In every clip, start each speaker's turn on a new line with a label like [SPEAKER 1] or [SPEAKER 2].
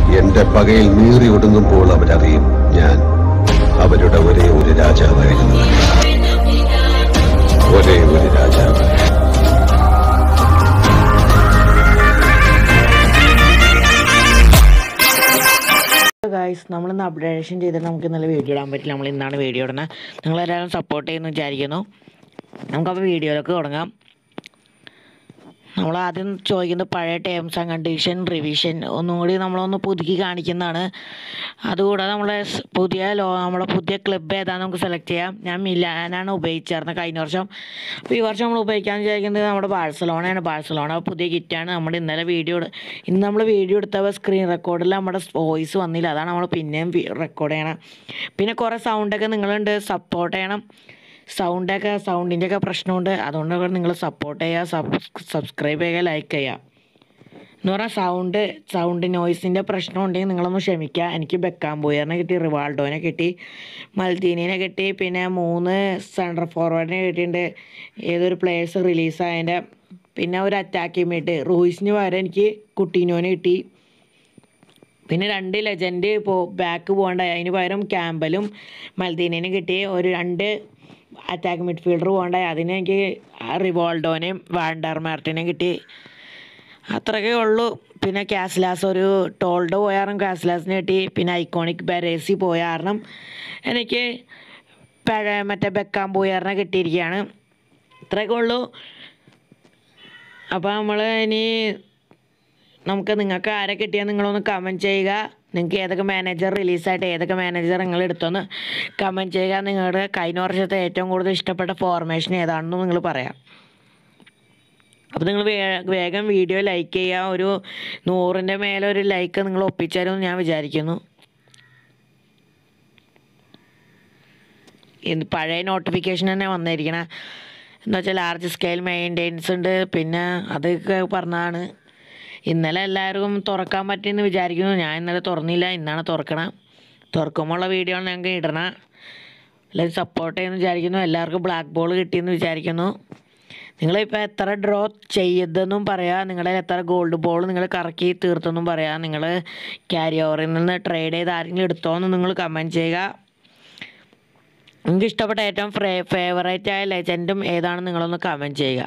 [SPEAKER 1] എന്റെ പകയിൽ നീറി ഒടുങ്ങുമ്പോൾ അവരറിയും ഞാൻ അവരുടെ ഒരേ ഒരു രാജാവായിരുന്നു ഒരേ ഒരു രാജാവ്
[SPEAKER 2] ഗായ്സ് നമ്മളിന്ന് അപ്ഡേഷൻ ചെയ്തിട്ട് നമുക്ക് ഇന്നലെ വീഡിയോ ഇടാൻ പറ്റില്ല നമ്മൾ ഇന്നാണ് വീഡിയോ ഇടുന്നത് നിങ്ങളെല്ലാവരും സപ്പോർട്ട് ചെയ്യുമെന്ന് വിചാരിക്കുന്നു നമുക്കപ്പോൾ വീഡിയോയിലൊക്കെ തുടങ്ങാം നമ്മൾ ആദ്യം ചോദിക്കുന്നത് പഴയ ടേംസ് ആൻഡ് കണ്ടീഷൻ റിവിഷൻ ഒന്നും കൂടി നമ്മളൊന്ന് പുതുക്കി കാണിക്കുന്നതാണ് അതുകൂടാതെ നമ്മളെ സ് പുതിയ ലോ നമ്മുടെ പുതിയ ക്ലബ്ബ് ഏതാണെന്ന് നമുക്ക് സെലക്ട് ചെയ്യാം ഞാൻ മിലാനാണ് ഉപയോഗിച്ചായിരുന്നത് കഴിഞ്ഞ വർഷം അപ്പോൾ ഈ വർഷം നമ്മൾ ഉപയോഗിക്കാൻ വിചാരിക്കുന്നത് നമ്മുടെ ബാഴ്സലോണയാണ് ബാഴ്സലോണ പുതിയ കിറ്റാണ് നമ്മുടെ ഇന്നലെ വീഡിയോ ഇന്ന് നമ്മൾ വീഡിയോ എടുത്തപ്പോൾ സ്ക്രീൻ റെക്കോർഡിൽ നമ്മുടെ വോയിസ് വന്നില്ല അതാണ് നമ്മൾ പിന്നെയും റെക്കോർഡ് ചെയ്യണം പിന്നെ കുറേ സൗണ്ടൊക്കെ നിങ്ങളുണ്ട് സപ്പോർട്ട് ചെയ്യണം സൗണ്ടൊക്കെ സൗണ്ടിൻ്റെ ഒക്കെ പ്രശ്നമുണ്ട് അതുകൊണ്ട് നിങ്ങൾ സപ്പോർട്ട് ചെയ്യുക സബ് സബ്സ്ക്രൈബ് ചെയ്യുക ലൈക്ക് ചെയ്യുക എന്ന് പറഞ്ഞാൽ സൗണ്ട് സൗണ്ട് നോയ്സിൻ്റെ പ്രശ്നം ഉണ്ടെങ്കിൽ നിങ്ങളൊന്ന് ക്ഷമിക്കുക എനിക്ക് ബെക്കാൻ ബോയറിനെ കിട്ടി റിവാൾഡോനെ കിട്ടി മൽദീനിനെ കിട്ടി പിന്നെ മൂന്ന് സെൻട്രൽ ഫോർവേഡിനെ കിട്ടിയിട്ടുണ്ട് ഏതൊരു പ്ലേയേഴ്സ് റിലീസായതിൻ്റെ പിന്നെ ഒരു അറ്റാക്കിംഗ് മീറ്റ് റൂയിസിന് പകരം എനിക്ക് കുട്ടീനോനെ കിട്ടി പിന്നെ രണ്ട് ലെജൻഡ് പോ ബാക്ക് പോകണ്ടായി അതിന് പകരം ക്യാമ്പലും മൽദീനേനും കിട്ടി ഒരു രണ്ട് അറ്റാക്ക് മിഡ്ഫീൽഡർ പോകണ്ടായി അതിന് എനിക്ക് റിവോൾഡോനെയും വാണ്ടർ മാർട്ടിനെയും കിട്ടി അത്രയൊക്കെ ഉള്ളൂ പിന്നെ കാസ്ലാസ് ഒരു ടോൾഡ് പോയ കാരണം കാസ്ലാസിന് കിട്ടി പിന്നെ ഐക്കോണിക് ബെരേസി പോയ കാരണം എനിക്ക് പഴയ മറ്റേ ബെക്കാൻ പോയാറിനെ കിട്ടിയിരിക്കുകയാണ് ഇത്രയൊക്കെ ഉള്ളൂ അപ്പോൾ നമ്മൾ ഇനി നമുക്ക് നിങ്ങൾക്ക് ആരെ കിട്ടിയാൽ നിങ്ങളൊന്ന് കമൻറ്റ് ചെയ്യുക നിങ്ങൾക്ക് ഏതൊക്കെ മാനേജർ റിലീസായിട്ട് ഏതൊക്കെ മാനേജർ നിങ്ങൾ എടുത്തൊന്ന് കമൻറ്റ് ചെയ്യുക നിങ്ങളുടെ കഴിഞ്ഞ വർഷത്തെ ഏറ്റവും കൂടുതൽ ഇഷ്ടപ്പെട്ട ഫോർമേഷൻ ഏതാണെന്ന് നിങ്ങൾ പറയാം അപ്പോൾ നിങ്ങൾ വേഗം വീഡിയോ ലൈക്ക് ചെയ്യുക ഒരു നൂറിൻ്റെ മേലെ ഒരു ലൈക്ക് നിങ്ങൾ ഒപ്പിച്ചാലും ഞാൻ വിചാരിക്കുന്നു ഇത് പഴയ നോട്ടിഫിക്കേഷൻ തന്നെ വന്നിരിക്കണേ എന്ന് വെച്ചാൽ ലാർജ് സ്കെയിൽ മെയിൻറ്റെയിൻസ് ഉണ്ട് പിന്നെ അതൊക്കെ പറഞ്ഞതാണ് ഇന്നലെ എല്ലാവർക്കും തുറക്കാൻ പറ്റിയെന്ന് വിചാരിക്കുന്നു ഞാൻ ഇന്നലെ തുറന്നില്ല ഇന്നാണ് തുറക്കണം തുറക്കുമ്പോഴുള്ള വീഡിയോ ആണ് ഞങ്ങൾക്ക് ഇടണം എല്ലാവരും സപ്പോർട്ട് ചെയ്യുമെന്ന് വിചാരിക്കുന്നു എല്ലാവർക്കും ബ്ലാക്ക് ബോൾ കിട്ടിയെന്ന് വിചാരിക്കുന്നു നിങ്ങളിപ്പോൾ എത്ര ഡ്രോ ചെയ്തെന്നും പറയാം നിങ്ങളുടെ എത്ര ഗോൾഡ് ബോൾ നിങ്ങൾ കറക്കി തീർത്തെന്നും പറയാം നിങ്ങൾ ക്യാരി ഓവറിൽ നിന്ന് ട്രേഡ് ചെയ്ത് ആരെങ്കിലും എടുത്തോ എന്ന് നിങ്ങൾ കമൻറ്റ് ചെയ്യുക നിങ്ങൾക്ക് ഇഷ്ടപ്പെട്ട ഏറ്റവും ഫ്രേ ഫേവറേറ്റ് ആയ ലെജൻഡും ഏതാണെന്ന് നിങ്ങളൊന്ന് കമൻറ്റ് ചെയ്യുക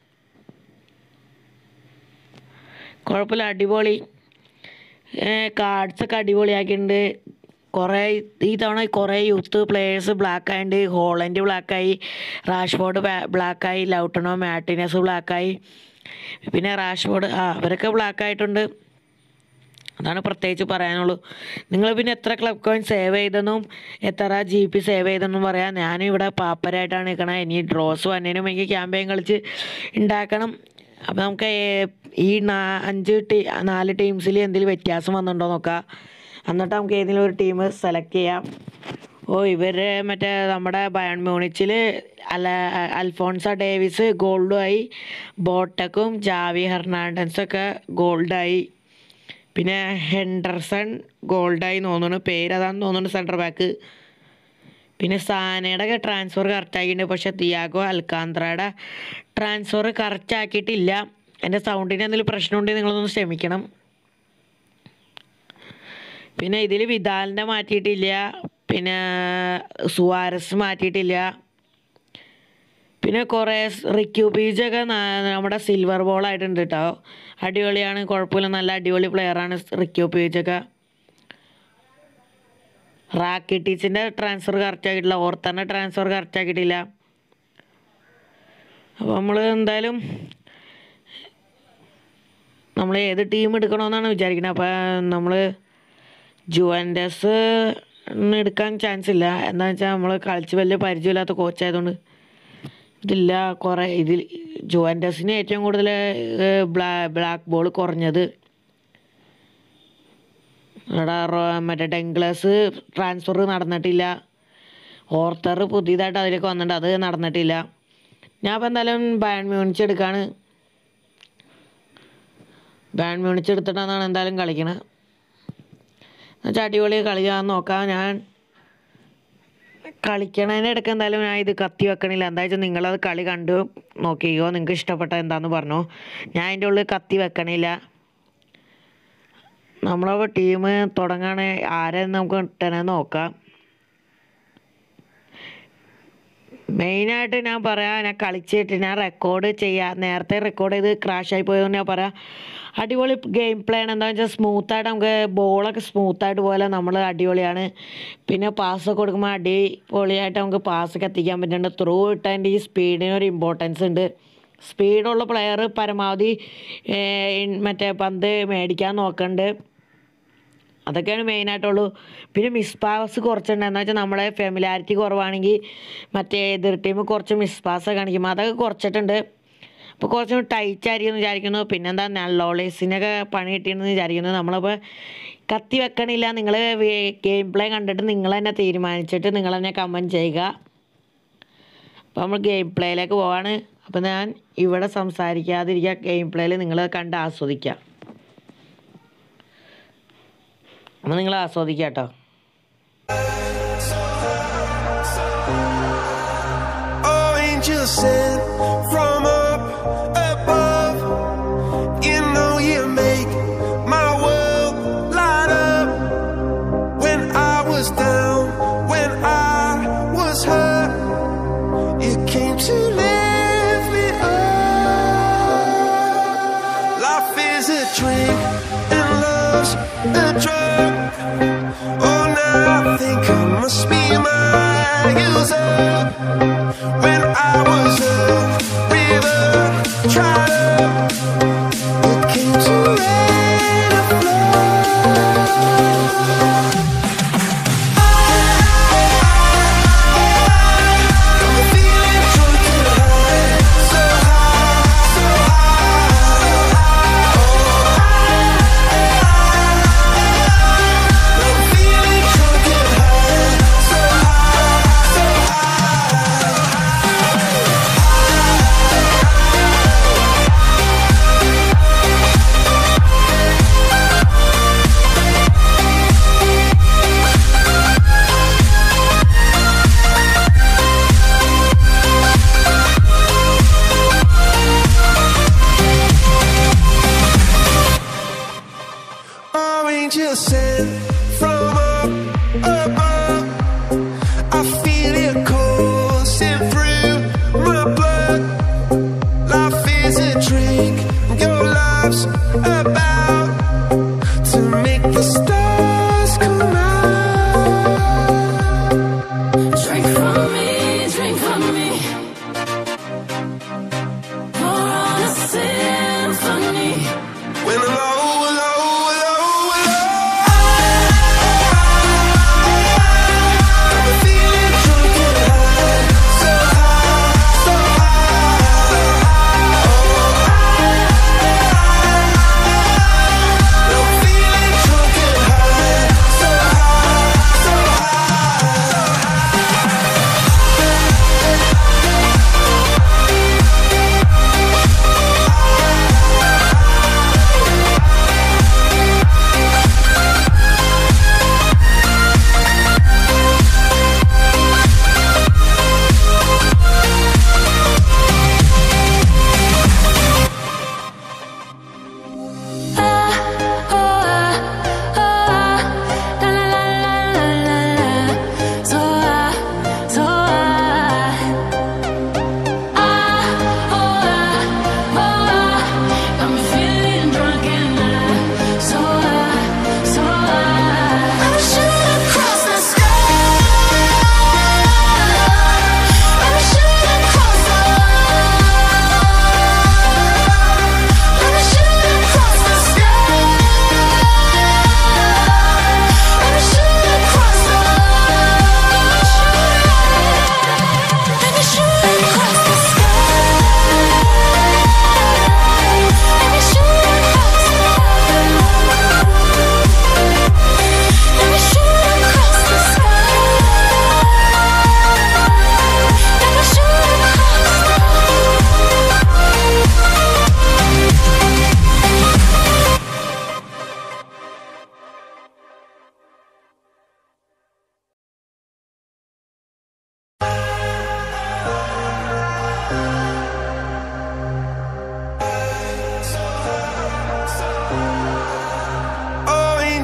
[SPEAKER 2] കുഴപ്പമില്ല അടിപൊളി കാർഡ്സൊക്കെ അടിപൊളിയാക്കിയിട്ടുണ്ട് കുറേ ഈ തവണ കുറേ യൂത്ത് പ്ലേയേഴ്സ് ബ്ലാക്ക് ആയിട്ടുണ്ട് ഹോളൻഡ് ബ്ലാക്കായി റാഷ്ഫോർഡ് ബ്ലാക്കായി ലൗട്ടണോ മാർട്ടിനസ് ബ്ലാക്കായി പിന്നെ റാഷ്ഫോർഡ് ആ അവരൊക്കെ ബ്ലാക്ക് ആയിട്ടുണ്ട് അതാണ് പ്രത്യേകിച്ച് പറയാനുള്ളൂ നിങ്ങൾ പിന്നെ എത്ര ക്ലബ് കോയിൻ സേവ് ചെയ്തെന്നും എത്ര ജി പി സേവ് ചെയ്തെന്നും പറയാം ഞാനും ഇവിടെ പാപ്പരായിട്ടാണ് നിൽക്കണത് ഇനി ഡ്രോസ് വന്നതിനും എനിക്ക് ക്യാമ്പയിൻ കളിച്ച് ഉണ്ടാക്കണം അപ്പോൾ നമുക്ക് ഏ- ഈ നാ അഞ്ച് ടീ നാല് ടീംസിൽ എന്തെങ്കിലും വ്യത്യാസം വന്നിട്ടുണ്ടോ നോക്കാം എന്നിട്ട് നമുക്ക് ഏതെങ്കിലും ഒരു ടീം സെലക്ട് ചെയ്യാം ഓ ഇവർ മറ്റേ നമ്മുടെ ബയൺ മ്യൂണിച്ചിൽ അല അൽഫോൺസ ഡേവിസ് ഗോൾഡുമായി ബോട്ടക്കും ജാവി ഹെർണാണ്ടൻസൊക്കെ ഗോൾഡായി പിന്നെ ഹെൻഡർസൺ ഗോൾഡായി തോന്നുന്നു പേര് അതാന്ന് തോന്നുന്നു സെൻറ്റർ ബാക്ക് പിന്നെ സാനയുടെ ഒക്കെ ട്രാൻസ്ഫർ കറക്റ്റ് ആക്കിയിട്ടുണ്ട് പക്ഷെ തിയാഗോ അൽക്കാന്ത്രയുടെ ട്രാൻസ്ഫർ കറക്റ്റ് ആക്കിയിട്ടില്ല എൻ്റെ സൗണ്ടിന് എന്തെങ്കിലും പ്രശ്നമുണ്ടെങ്കിൽ നിങ്ങളൊന്ന് ക്ഷമിക്കണം പിന്നെ ഇതിൽ വിദാലിൻ്റെ മാറ്റിയിട്ടില്ല പിന്നെ സുവാരസ് മാറ്റിയിട്ടില്ല പിന്നെ കുറേ റിക്യൂ പീജൊക്കെ നമ്മുടെ സിൽവർ ബോൾ ആയിട്ടുണ്ട് കേട്ടോ അടിപൊളിയാണ് കുഴപ്പമില്ല നല്ല അടിപൊളി പ്ലെയറാണ് റിക്യൂ പീജൊക്കെ റാക്കിറ്റീച്ചിൻ്റെ ട്രാൻസ്ഫർ കറക്റ്റ് ആക്കിയിട്ടില്ല ഓർത്തറിൻ്റെ ട്രാൻസ്ഫർ കറക്റ്റ് ആക്കിയിട്ടില്ല അപ്പോൾ നമ്മൾ എന്തായാലും നമ്മൾ ഏത് ടീം എടുക്കണമെന്നാണ് വിചാരിക്കുന്നത് അപ്പോൾ നമ്മൾ ജുവൻഡസ് എടുക്കാൻ ചാൻസ് ഇല്ല എന്താണെന്ന് വെച്ചാൽ നമ്മൾ കളിച്ച് വലിയ പരിചയമില്ലാത്ത കോച്ചായതുകൊണ്ട് ഇതില്ല കുറേ ഇതിൽ ജുവൻഡസിന് ഏറ്റവും കൂടുതൽ ബ്ലാ ബ്ലാക്ക് ബോൾ കുറഞ്ഞത് ഇവിടെ റോ- മറ്റേ ഡെങ്ക്ലസ് ട്രാൻസ്ഫർ നടന്നിട്ടില്ല ഓർത്തർ പുതിയതായിട്ട് അതിലേക്ക് വന്നിട്ടുണ്ട് അത് നടന്നിട്ടില്ല ഞാൻ അപ്പോൾ എന്തായാലും ബയൺ മ്യൂണിച്ച് എടുക്കാണ് ബയൺ മ്യൂണിച്ച് എടുത്തിട്ടാണ് എന്തായാലും കളിക്കണത് എന്നുവെച്ചാൽ അടിപൊളി കളിക്കാൻ നോക്കാം ഞാൻ കളിക്കണതിന് ഇടയ്ക്ക് എന്തായാലും ഞാൻ ഇത് കത്തി വെക്കണില്ല എന്താ വെച്ചാൽ നിങ്ങളത് കളി കണ്ടു നോക്കിയോ നിങ്ങൾക്ക് ഇഷ്ടപ്പെട്ട എന്താന്ന് പറഞ്ഞു ഞാൻ അതിൻ്റെ ഉള്ളിൽ കത്തി വെക്കണില്ല നമ്മളപ്പോൾ ടീം തുടങ്ങാണ് ആരെന്ന് നമുക്ക് കിട്ടണേ നോക്കാം മെയിനായിട്ട് ഞാൻ പറയാം ഞാൻ കളിച്ചിട്ട് ഞാൻ റെക്കോർഡ് ചെയ്യാം നേരത്തെ റെക്കോർഡ് ചെയ്ത് ക്രാഷായി പോയതുകൊണ്ട് ഞാൻ പറയാം അടിപൊളി ഗെയിം പ്ലേ ആണ് എന്താ വെച്ചാൽ സ്മൂത്തായിട്ട് നമുക്ക് ബോളൊക്കെ സ്മൂത്തായിട്ട് പോലെ നമ്മൾ അടിപൊളിയാണ് പിന്നെ പാസ്സൊക്കെ കൊടുക്കുമ്പോൾ അടിപൊളിയായിട്ട് നമുക്ക് പാസ്സൊക്കെ എത്തിക്കാൻ പറ്റുന്നുണ്ട് ത്രൂ ഇട്ടതിൻ്റെ ഈ സ്പീഡിന് ഒരു ഇമ്പോർട്ടൻസ് ഉണ്ട് സ്പീഡുള്ള പ്ലെയർ പരമാവധി ഏർ, ഇൻ- മറ്റേ പന്ത് മേടിക്കാൻ നോക്കുന്നുണ്ട് അതൊക്കെയാണ് മെയിനായിട്ടുള്ളൂ പിന്നെ മിസ് പാസ് കുറച്ചുണ്ട് എന്ന് വെച്ചാൽ നമ്മളെ ഫെമിലാരിറ്റി കുറവാണെങ്കിൽ മറ്റേ എതിർ ടീം കുറച്ച് മിസ് പാസ് കാണിക്കും അതൊക്കെ കുറച്ചിട്ടുണ്ട് അപ്പോൾ കുറച്ചും ടൈറ്റ് ആയിരിക്കും എന്ന് വിചാരിക്കുന്നു പിന്നെന്താ നല്ലോളേസിനൊക്കെ പണി കിട്ടിയെന്ന് വിചാരിക്കുന്നു നമ്മളിപ്പോൾ കത്തി വെക്കണില്ല നിങ്ങൾ ഗെയിം പ്ലേ കണ്ടിട്ട് നിങ്ങൾ തന്നെ തീരുമാനിച്ചിട്ട് നിങ്ങൾ തന്നെ കമൻറ്റ് ചെയ്യുക അപ്പോൾ നമ്മൾ ഗെയിം പ്ലേയിലേക്ക് പോവാണ് അപ്പോൾ ഞാൻ ഇവിടെ സംസാരിക്കാതിരിക്കുക ഗെയിം പ്ലേയിൽ നിങ്ങൾ കണ്ട് ആസ്വദിക്കുക അപ്പോൾ നിങ്ങൾ ആസ്വദിക്കുക കേട്ടോ
[SPEAKER 3] Oh, angels sent from up above. You know you make my world light up. When I was down, when I was hurt, you came to lift me up. Life is a drink and love's a drug. Oh, now I think I must be my user. When I was a river dried up, it came to rain and flood. I'm feeling drunk and high, so high, so high. I'm feeling drunk and high, so high, so high. angel sent from up above. I feel it coursing through my blood. Life is a drink, your love's about to make the stars come out.
[SPEAKER 4] Drink from me, drink from me. Pour on a symphony.
[SPEAKER 3] When I'm low, low, low, low.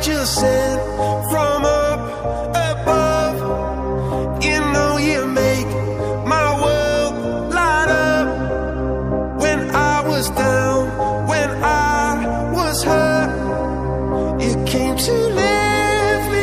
[SPEAKER 3] angel sent from up above. You know you make my world light up. When I was down, when I was hurt, you came to lift me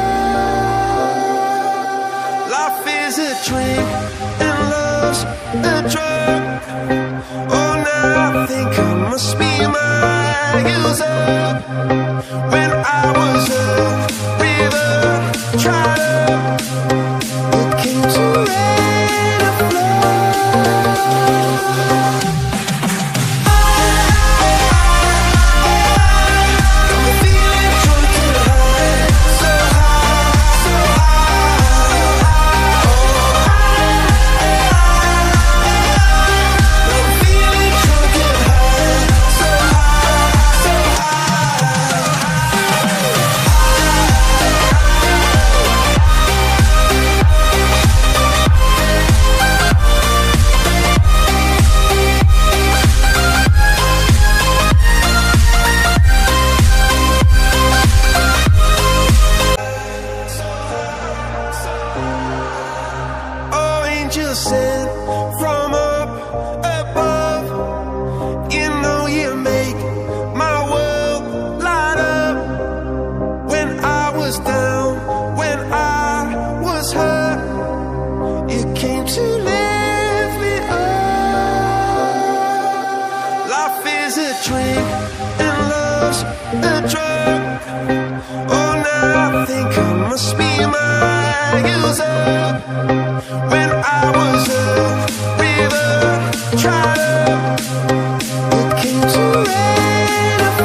[SPEAKER 3] up. Life is a drink and love's a drug. Oh, now I think I must be my user. When I was a river dried up, it came to rain and flood. I'm feeling drunk and high, so high, so high. I'm feeling drunk and high, so high, so high. Oh, angel sent from up above. You know you make my world light up. When I was down, when I was hurt, you came to lift me up. Life is a drink and love's a drug. Oh, now I think I must be my user. When I was a river dried up, it came to rain and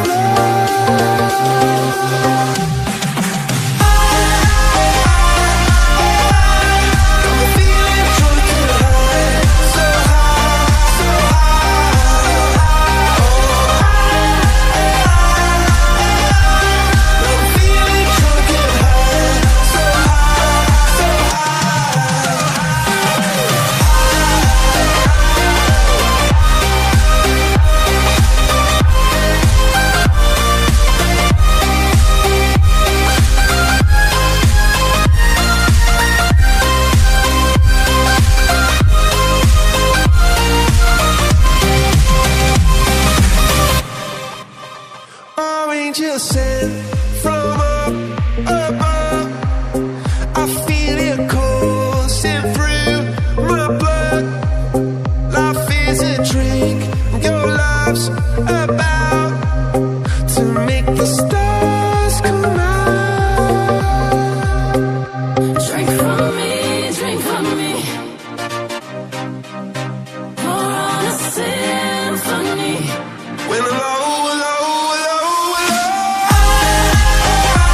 [SPEAKER 3] flood. I'm feeling drunk and high, so high, so high. I'm feeling drunk and high, so high, so high. Oh, angel sent from up above. I feel it coursing through my blood. Life is a drink, your love's about to make the stars come out.
[SPEAKER 4] Drink from me, drink from me. Pour on a symphony.
[SPEAKER 3] When I'm low, low, low, low.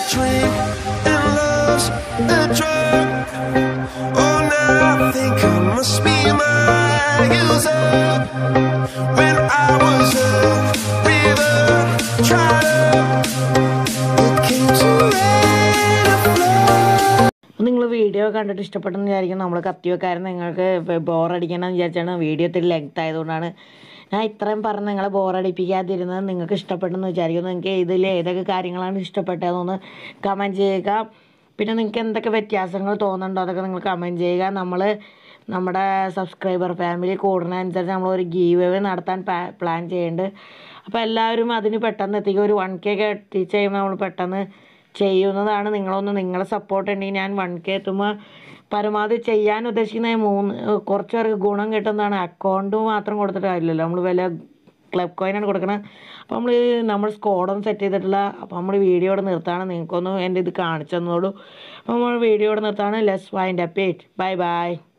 [SPEAKER 3] drink and love's a drug. Oh, now I think I must be my user. When I was a river, tried it came to rain and flood.
[SPEAKER 2] നിങ്ങൾ video കണ്ടിട്ട് ഇഷ്ടപ്പെട്ടെന്ന് വിചാരിക്കും നമ്മൾ കത്തിവെക്കാരൻ നിങ്ങൾക്ക് ബോറടിക്കണം എന്ന് വിചാരിച്ചാണ് video ഇത്തിരി length ആയതുകൊണ്ടാണ് ഞാൻ ഇത്രയും പറഞ്ഞ് നിങ്ങളെ ബോറടിപ്പിക്കാതിരുന്നത് നിങ്ങൾക്ക് ഇഷ്ടപ്പെട്ടെന്ന് വിചാരിക്കുന്നു നിങ്ങൾക്ക് ഇതിൽ ഏതൊക്കെ കാര്യങ്ങളാണ് ഇഷ്ടപ്പെട്ടതെന്നൊന്ന് കമൻറ്റ് ചെയ്യുക പിന്നെ നിങ്ങൾക്ക് എന്തൊക്കെ വ്യത്യാസങ്ങൾ തോന്നുന്നുണ്ടോ അതൊക്കെ നിങ്ങൾ കമൻറ്റ് ചെയ്യുക നമ്മൾ നമ്മുടെ സബ്സ്ക്രൈബർ ഫാമിലി കൂടുന്നതനുസരിച്ച് നമ്മളൊരു ഗീവ് അവേ നടത്താൻ പ്ലാൻ ചെയ്യുന്നുണ്ട് അപ്പോൾ എല്ലാവരും അതിന് പെട്ടെന്ന് എത്തിക്കുക ഒരു വൺ കെ ഒക്കെ എത്തിച്ച് കഴിയുമ്പോൾ നമ്മൾ പെട്ടെന്ന് ചെയ്യുന്നതാണ് നിങ്ങളൊന്ന് നിങ്ങളെ സപ്പോർട്ട് ഉണ്ടെങ്കിൽ ഞാൻ വൺ കെ എത്തുമ്പോൾ പരമാവധി ചെയ്യാൻ ഉദ്ദേശിക്കുന്ന മൂന്ന് കുറച്ച് പേർക്ക് ഗുണം കിട്ടുന്നതാണ് അക്കൗണ്ട് മാത്രം കൊടുത്തിട്ട് കാര്യമില്ലല്ലോ നമ്മൾ വില ക്ലബ് കോയിനാണ് കൊടുക്കുന്നത് അപ്പോൾ നമ്മൾ നമ്മൾ സ്കോഡൊന്നും സെറ്റ് ചെയ്തിട്ടില്ല അപ്പോൾ നമ്മൾ വീഡിയോ ഇവിടെ നിർത്താണ് നിങ്ങൾക്കൊന്ന് എൻ്റെ ഇത് കാണിച്ചു തന്നോളൂ അപ്പോൾ നമ്മൾ വീഡിയോ ഇവിടെ നിർത്താണ് let's wind up it bye by